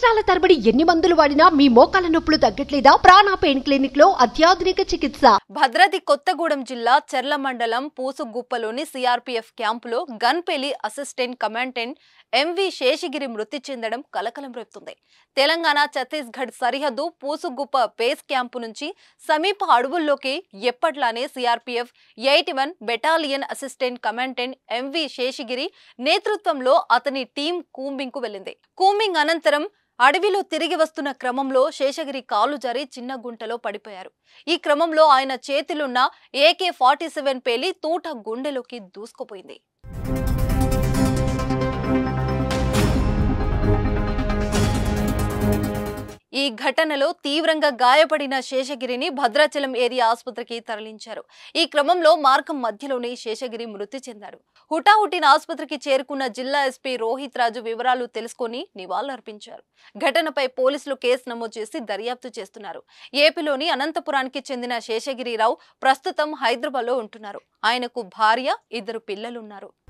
సంవత్సరాల తరబడి ఎన్ని మందులు వాడినా మీ మోకాల నొప్పులు తగ్గట్లేదా ప్రాణ పెయిన్ క్లినిక్ లో అత్యాధునిక చికిత్స భద్రాద్రి కొత్తగూడెం జిల్లా చెర్ల మండలం పూసుగుప్పలోని సిఆర్పీఎఫ్ క్యాంపులో గన్పేలి అసిస్టెంట్ కమాండెంట్ ఎంవి శేషగిరి మృతి చెందడం కలకలం రేపుతుంది తెలంగాణ ఛత్తీస్గఢ్ సరిహద్దు పూసుగుప్ప బేస్ క్యాంపు నుంచి సమీప అడవుల్లోకి ఎప్పట్లానే CRPF eighty one battalion assistant commandant MV Seshagiri నేతృత్వంలో అతని టీం కూంబింగ్ కు వెళ్ళింది కూంబింగ్ అనంతరం అడవిలో తిరిగి వస్తున్న క్రమంలో శేషగిరి కాలు జారి చిన్న గుంటలో పడిపోయారు ఈ క్రమంలో ఆయన చేతిలున్న ఏకే ఫార్టీ సెవెన్ పేలి తూట గుండెలోకి దూసుకుపోయింది ఈ ఘటనలో తీవ్రంగా గాయపడిన శేషగిరిని భద్రాచలం ఏరియా ఆసుపత్రికి తరలించారు ఈ క్రమంలో మార్గం మధ్యలోనే శేషగిరి మృతి చెందారు హుటాహుటిన ఆసుపత్రికి చేరుకున్న జిల్లా ఎస్పీ రోహిత్ రాజు వివరాలు తెలుసుకొని నివాళులర్పించారు ఘటనపై పోలీసులు కేసు నమోదు చేసి దర్యాప్తు చేస్తున్నారు ఏపీలోని అనంతపురానికి చెందిన శేషగిరిరావు ప్రస్తుతం హైదరాబాద్లో ఉంటున్నారు ఆయనకు భార్య ఇద్దరు పిల్లలున్నారు